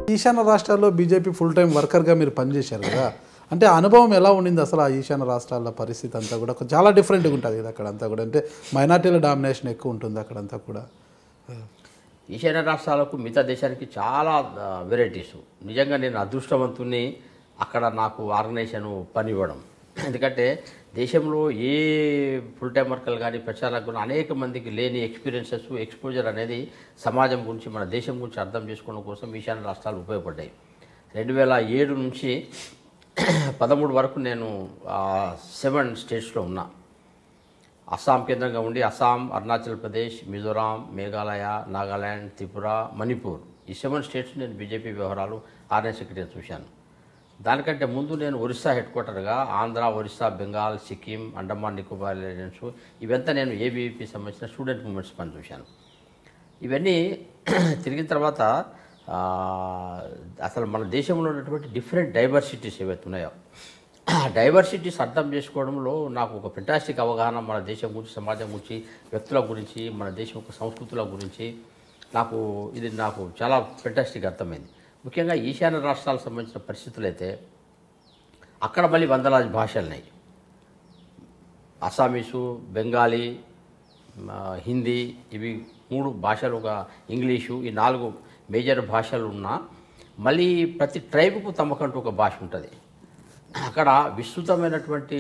ఈశాన్య రాష్ట్రాల్లో BJP full time వర్కర్గా మీరు పనిచేశారు కదా అంటే అనుభవం ఎలా ఉండింది అసలు ఆ ఈశాన్య రాష్ట్రాల పరిస్థితి అంతా కూడా చాలా డిఫరెంట్గా ఉంటుంది కదా అక్కడంతా కూడా అంటే మైనార్టీల డామినేషన్ ఎక్కువ ఉంటుంది అక్కడంతా కూడా ఈశాన్య రాష్ట్రాలకు మిగతా దేశానికి చాలా వెరైటీస్ నిజంగా నేను అదృష్టవంతుని అక్కడ నాకు ఆర్గనైజేషన్ పని ఇవ్వడం ఎందుకంటే దేశంలో ఏ ఫుల్ టైం వర్కర్లు కానీ ప్రచారాలకు కానీ అనేక మందికి లేని ఎక్స్పీరియన్సెస్ ఎక్స్పోజర్ అనేది సమాజం గురించి మన దేశం గురించి అర్థం చేసుకోవడం కోసం ఈశాన్య రాష్ట్రాలు ఉపయోగపడ్డాయి రెండు వేల ఏడు నుంచి పదమూడు వరకు నేను సెవెన్ స్టేట్స్లో ఉన్నా అస్సాం కేంద్రంగా ఉండి అస్సాం అరుణాచల్ ప్రదేశ్ మిజోరాం మేఘాలయ నాగాల్యాండ్ త్రిపుర మణిపూర్ ఈ సెవెన్ స్టేట్స్ నేను బీజేపీ వ్యవహారాలు ఆర్ఎన్ సెక్రటరీ చూశాను దానికంటే ముందు నేను ఒరిస్సా హెడ్ క్వార్టర్గా ఆంధ్ర ఒరిస్సా బెంగాల్ సిక్కిం అండమాన్ నికోబార్ ఐలాండ్స్ ఇవంతా నేను ఏబీవీపీ సంబంధించిన స్టూడెంట్ మూమెంట్స్ పని చూశాను ఇవన్నీ తిరిగిన తర్వాత ఆ, అసలు మన దేశంలో ఉన్నటువంటి డిఫరెంట్ డైవర్సిటీస్ ఏవైతే ఉన్నాయో ఆ డైవర్సిటీస్ అర్థం చేసుకోవడంలో నాకు ఒక ఫెంటాస్టిక్ అవగాహన మన దేశం గురించి సమాజం గురించి వ్యక్తుల గురించి మన దేశం యొక్క సంస్కృతుల గురించి నాకు ఇది నాకు చాలా ఫెంటాస్టిక్ అర్థమైంది ముఖ్యంగా ఈశాన్య రాష్ట్రాలకు సంబంధించిన పరిస్థితులు అయితే అక్కడ మళ్ళీ వందలాది భాషలు ఉన్నాయి అస్సామీసు బెంగాలీ ఆ, హిందీ ఇవి మూడు భాషలు ఒక ఇంగ్లీషు ఈ నాలుగు మేజర్ భాషలు ఉన్నా మళ్ళీ ప్రతి ట్రైబ్కు తమకంటూ ఒక భాష ఉంటుంది అక్కడ విస్తృతమైనటువంటి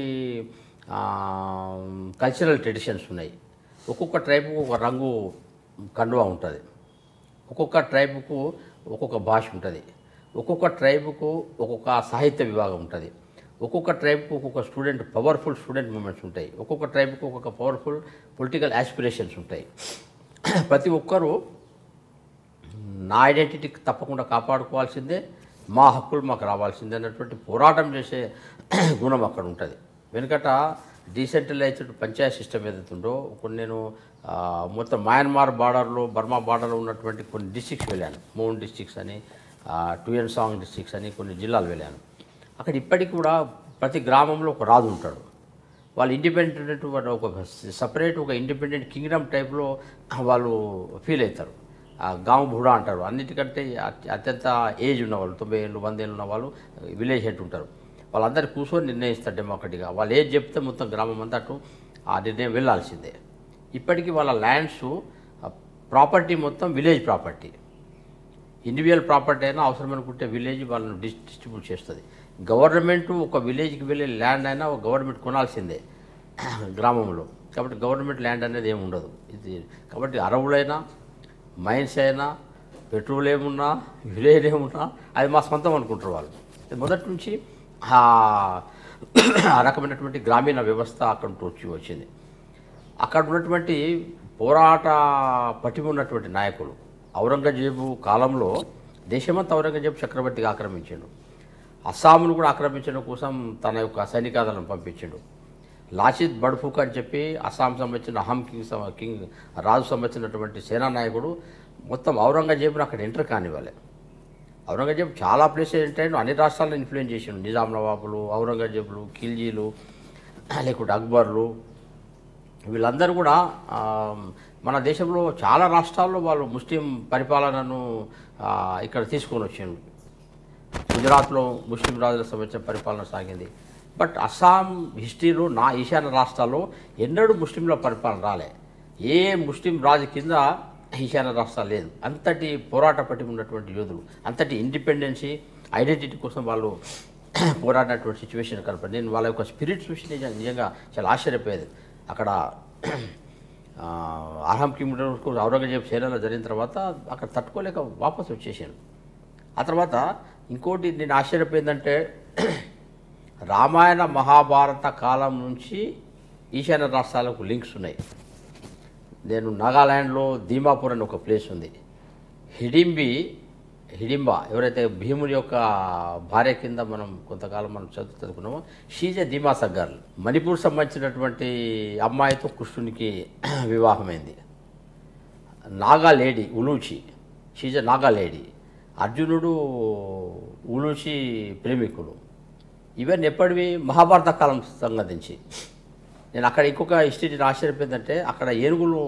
కల్చరల్ ట్రెడిషన్స్ ఉన్నాయి ఒక్కొక్క ట్రైబ్కు ఒక రంగు కండువా ఉంటుంది ఒక్కొక్క ట్రైబ్కు ఒక్కొక్క భాష ఉంటుంది ఒక్కొక్క ట్రైబ్కు ఒక్కొక్క సాహిత్య విభాగం ఉంటుంది ఒక్కొక్క ట్రైబ్కు ఒక్కొక్క స్టూడెంట్ పవర్ఫుల్ స్టూడెంట్ మూమెంట్స్ ఉంటాయి ఒక్కొక్క ట్రైబ్కు ఒక్కొక్క పవర్ఫుల్ పొలిటికల్ యాస్పిరేషన్స్ ఉంటాయి ప్రతి ఒక్కరూ నా ఐడెంటిటీ తప్పకుండా కాపాడుకోవాల్సిందే మా హక్కులు మాకు రావాల్సిందే అన్నటువంటి పోరాటం చేసే గుణం అక్కడ ఉంటుంది వెనుకట డీసెంట్రలైజ్డ్ పంచాయత్ సిస్టమ్ ఏదైతే ఉందో కొన్ని నేను ఆ, మొత్తం మయన్మార్ బార్డర్లో బర్మా బార్డర్లో ఉన్నటువంటి కొన్ని డిస్ట్రిక్ట్స్ వెళ్ళాను మౌన్ డిస్ట్రిక్ట్స్ అని టుయన్ సాంగ్ డిస్ట్రిక్ట్స్ అని కొన్ని జిల్లాలు వెళ్ళాను అక్కడ ఇప్పటికి కూడా ప్రతి గ్రామంలో ఒక రాజు ఉంటాడు వాళ్ళు ఇండిపెండెంట్ వాళ్ళు ఒక సపరేట్ ఒక ఇండిపెండెంట్ కింగ్డమ్ టైప్లో వాళ్ళు ఫీల్ అవుతారు ఆ గాంవ్ బుడా అంటారు అన్నిటికంటే అత్య- అత్యంత ఏజ్ ఉన్నవాళ్ళు తొంభై ఏళ్ళు వంద ఏళ్ళు ఉన్న వాళ్ళు విలేజ్ హెడ్ ఉంటారు వాళ్ళందరూ కూర్చొని నిర్ణయిస్తారు డెమోక్రటిగా వాళ్ళు ఏది చెప్తే మొత్తం గ్రామం అంతా అటు ఆ నిర్ణయం వెళ్ళాల్సిందే ఇప్పటికీ వాళ్ళ ల్యాండ్స్ ప్రాపర్టీ మొత్తం విలేజ్ ప్రాపర్టీ ఇండివిజువల్ ప్రాపర్టీ అయినా అవసరం అనుకుంటే విలేజ్ వాళ్ళని డిస్ డిస్ట్రిబ్యూట్ చేస్తుంది గవర్నమెంట్ ఒక విలేజ్కి వెళ్ళే ల్యాండ్ అయినా ఒక గవర్నమెంట్ కొనాల్సిందే గ్రామంలో కాబట్టి గవర్నమెంట్ ల్యాండ్ అనేది ఏమి ఉండదు ఇది కాబట్టి అరవులైనా మైన్స్ అయినా పెట్రోల్ ఏమున్నా విలేజ్ ఏమున్నా అది మా సొంతం అనుకుంటారు వాళ్ళు ఇది మొదటి నుంచి ఆ ఆ రకమైనటువంటి గ్రామీణ వ్యవస్థ అక్కడ నుంచి వచ్చి వచ్చింది అక్కడ ఉన్నటువంటి పోరాట పటిమ ఉన్నటువంటి నాయకులు ఔరంగజేబు కాలంలో దేశమంతా ఔరంగజేబు చక్రవర్తిగా ఆక్రమించాడు అస్సాంను కూడా ఆక్రమించడం కోసం తన యొక్క సైనికాదళం పంపించాడు లాచిత్ బడ్ఫుక్ అని చెప్పి అస్సాం సంబంధించిన అహం కింగ్ సం- కింగ్ రాజు సంబంధించినటువంటి సేనా నాయకుడు మొత్తం ఔరంగజేబును అక్కడ ఎంటర్ కానివ్వాలి ఔరంగజేబు చాలా ప్లేసెస్ ఏంటంటే అన్ని రాష్ట్రాలను ఇన్ఫ్లుయెన్స్ చేసిండు నిజాం నవాబులు ఔరంగజేబులు ఖిల్జీలు లేకుంటే అక్బర్లు వీళ్ళందరూ కూడా ఆ, మన దేశంలో చాలా రాష్ట్రాల్లో వాళ్ళు ముస్లిం పరిపాలనను ఆ, ఇక్కడ తీసుకొని వచ్చిండు గుజరాత్లో ముస్లిం రాజులకు సంబంధించిన పరిపాలన సాగింది బట్ అస్సాం హిస్టరీలో నా ఈశాన్య రాష్ట్రాల్లో ఎన్నడూ ముస్లింల పరిపాలన రాలే ఏ ముస్లిం రాజు కింద ఈశాన్య రాష్ట్రాలు లేదు అంతటి పోరాట పట్టి ఉన్నటువంటి యోధులు అంతటి ఇండిపెండెన్సీ ఐడెంటిటీ కోసం వాళ్ళు పోరాడినటువంటి సిచ్యువేషన్ కనపడి నేను వాళ్ళ యొక్క స్పిరిట్ చూసి నిజంగా నిజంగా చాలా ఆశ్చర్యపోయేది అక్కడ ఆ, అర్హం కింగ్డమ్కు ఔరంగజేబు సేనలో జరిగిన తర్వాత అక్కడ తట్టుకోలేక వాపసు వచ్చేసాను ఆ తర్వాత ఇంకోటి నేను ఆశ్చర్యపోయిందంటే రామాయణ మహాభారత కాలం నుంచి ఈశాన్య రాష్ట్రాలకు లింక్స్ ఉన్నాయి నేను నాగాల్యాండ్లో దీమాపూర్ అని ఒక ప్లేస్ ఉంది హిడింబి హిడింబ ఎవరైతే భీముని యొక్క భార్య కింద మనం కొంతకాలం మనం చదువు చదువుకున్నామో షీజ్ ఏ ధీమా సగ్గార్ మణిపూర్ సంబంధించినటువంటి అమ్మాయితో కృష్ణునికి వివాహమైంది Naga lady Uluchi she's a Naga lady అర్జునుడు ఉలూచి ప్రేమికుడు ఇవన్నీ ఎప్పటివి మహాభారత కాలం సంబంధించి నేను అక్కడ ఇంకొక హిస్టరీ ఆశ్చర్యపోయిందంటే అక్కడ ఏనుగులు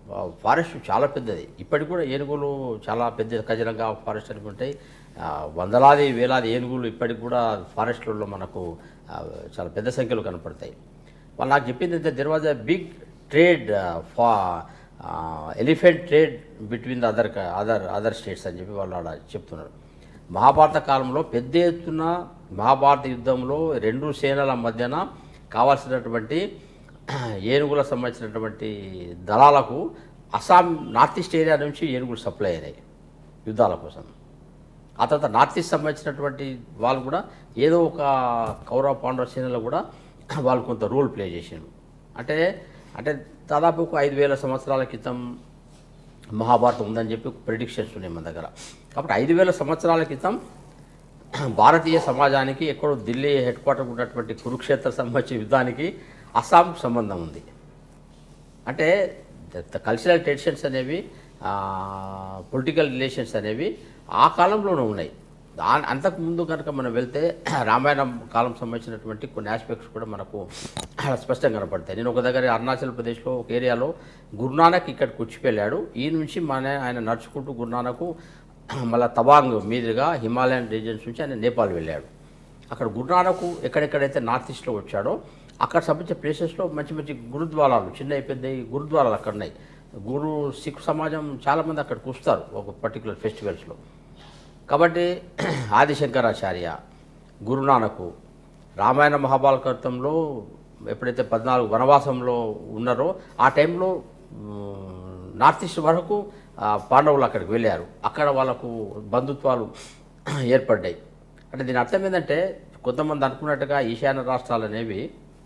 ఫారెస్ట్ చాలా పెద్దది ఇప్పటికి కూడా ఏనుగులు చాలా పెద్ద ఖజనంగా ఫారెస్ట్ అని ఉంటాయి ఆ, వందలాది వేలాది ఏనుగులు ఇప్పటికి కూడా ఫారెస్ట్లలో మనకు ఆ, చాలా పెద్ద సంఖ్యలో కనపడతాయి వాళ్ళు నాకు చెప్పింది అయితే there was a big trade for elephant trade between the other other other states అని చెప్పి వాళ్ళు అలా చెప్తున్నారు మహాభారత కాలంలో పెద్ద ఎత్తున మహాభారత యుద్ధంలో రెండు సేనల మధ్యన కావాల్సినటువంటి ఏనుగులకు సంబంధించినటువంటి దళాలకు అస్సాం నార్త్ ఈస్ట్ ఏరియా నుంచి ఏనుగులు సప్లై అయినాయి యుద్ధాల కోసం ఆ తర్వాత నార్త్ ఈస్ట్ సంబంధించినటువంటి వాళ్ళు కూడా ఏదో ఒక కౌరవ పాండవ సేనలో కూడా వాళ్ళు కొంత రోల్ ప్లే చేసారు అంటే అంటే దాదాపు ఒక ఐదు వేల సంవత్సరాల క్రితం మహాభారతం ఉందని చెప్పి ప్రిడిక్షన్స్ ఉన్నాయి మన దగ్గర కాబట్టి ఐదు వేల సంవత్సరాల క్రితం భారతీయ సమాజానికి ఎక్కడో ఢిల్లీ హెడ్ క్వార్టర్ ఉన్నటువంటి కురుక్షేత్ర సంబంధించిన యుద్ధానికి అస్సాంకు సంబంధం ఉంది అంటే కల్చరల్ టెన్షన్స్ అనేవి పొలిటికల్ రిలేషన్స్ అనేవి ఆ కాలంలోనే ఉన్నాయి దా- అంతకు ముందు కనుక మనం వెళ్తే రామాయణం కాలం సంబంధించినటువంటి కొన్ని ఆస్పెక్ట్స్ కూడా మనకు స్పష్టంగా కనపడతాయి నేను ఒక దగ్గర అరుణాచల్ ప్రదేశ్లో ఒక ఏరియాలో గురునానక్ ఇక్కడికి వచ్చి వెళ్ళాడు ఈ నుంచి మన ఆయన నడుచుకుంటూ గురునానకు మళ్ళీ తవాంగ్ మీదుగా హిమాలయన్ రీజన్స్ నుంచి ఆయన నేపాల్ వెళ్ళాడు అక్కడ గురునానకు ఎక్కడెక్కడైతే నార్త్ ఈస్ట్లో వచ్చాడో అక్కడ సంబంధించిన ప్లేసెస్లో మంచి మంచి గురుద్వారాలు చిన్న పెద్ద గురుద్వారాలు అక్కడ ఉన్నాయి గురు సిక్ సమాజం చాలామంది అక్కడికి వస్తారు ఒక పర్టికులర్ ఫెస్టివల్స్లో కాబట్టి ఆదిశంకరాచార్య గురునానకు రామాయణ మహాభారతంలో ఎప్పుడైతే పద్నాలుగు వనవాసంలో ఉన్నారో ఆ టైంలో మ్, నార్త్ ఈస్ట్ వరకు ఆ, పాండవులు అక్కడికి వెళ్ళారు అక్కడ వాళ్ళకు బంధుత్వాలు ఏర్పడ్డాయి అంటే దీని అర్థం ఏంటంటే కొంతమంది అనుకున్నట్టుగా ఈశాన్య రాష్ట్రాలు అనేవి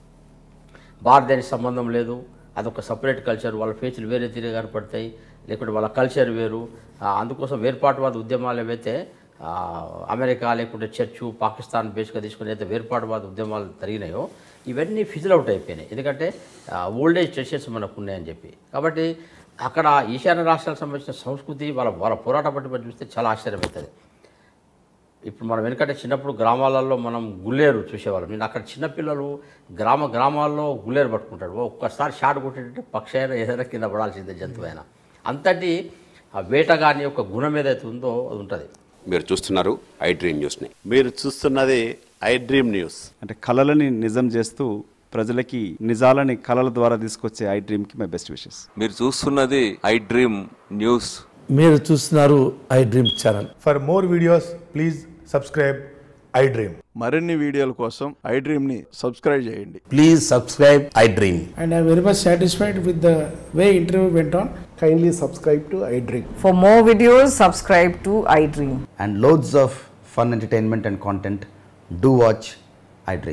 భారతదేశ సంబంధం లేదు అదొక సపరేట్ కల్చర్ వాళ్ళ ఫేచులు వేరే తీరుగా కనపడతాయి లేకుంటే వాళ్ళ కల్చర్ వేరు ఆ, అందుకోసం వేర్పాటువాద ఉద్యమాలు ఏవైతే ఆ, అమెరికా లేకుంటే చర్చు పాకిస్తాన్ బేస్గా తీసుకుని అయితే వేర్పాటువాద ఉద్యమాలు జరిగినాయో ఇవన్నీ ఫిజిల్ అవుట్ అయిపోయినాయి ఎందుకంటే ఓల్డ్ ఏజ్ ట్రెడిషన్స్ మనకు ఉన్నాయని చెప్పి కాబట్టి అక్కడ ఈశాన్య రాష్ట్రాలకు సంబంధించిన సంస్కృతి వాళ్ళ వాళ్ళ పోరాట పట్టి చూస్తే చాలా ఆశ్చర్యమవుతుంది ఇప్పుడు మనం వెనకంటే చిన్నప్పుడు గ్రామాలలో మనం గుల్లేరు చూసేవాళ్ళం నేను అక్కడ చిన్నపిల్లలు గ్రామ గ్రామాల్లో గుల్లేరు పట్టుకుంటాడు ఒక్కసారి షాట్ కొట్టేటంటే పక్షి అయినా ఏదైనా కింద పడాల్సిందే జంతువు అయినా అంతటి ఆ వేటగాని యొక్క గుణం ఏదైతే ఉందో అది ఉంటుంది మీరు చూస్తున్నారు ఐ డ్రీమ్ న్యూస్ని మీరు చూస్తున్నది ఐ డ్రీమ్ న్యూస్ అంటే కళలని నిజం చేస్తూ ప్రజలకి నిజాలని కళల ద్వారా తీసుకొచ్చే ఐ డ్రీమ్కి మై బెస్ట్ విషెస్ మీరు చూస్తున్నది ఐ డ్రీమ్ న్యూస్ మీరు చూస్తున్నారు iDream channel For more videos, please subscribe iDream. మరిన్ని వీడియోల కోసం ఐ డ్రీమ్ ని సబ్స్క్రైబ్ చేయండి please subscribe iDream and I'm very much satisfied with the way interview went on. Kindly subscribe to iDream. For more videos, subscribe to iDream. and loads of fun entertainment and content, do watch iDream.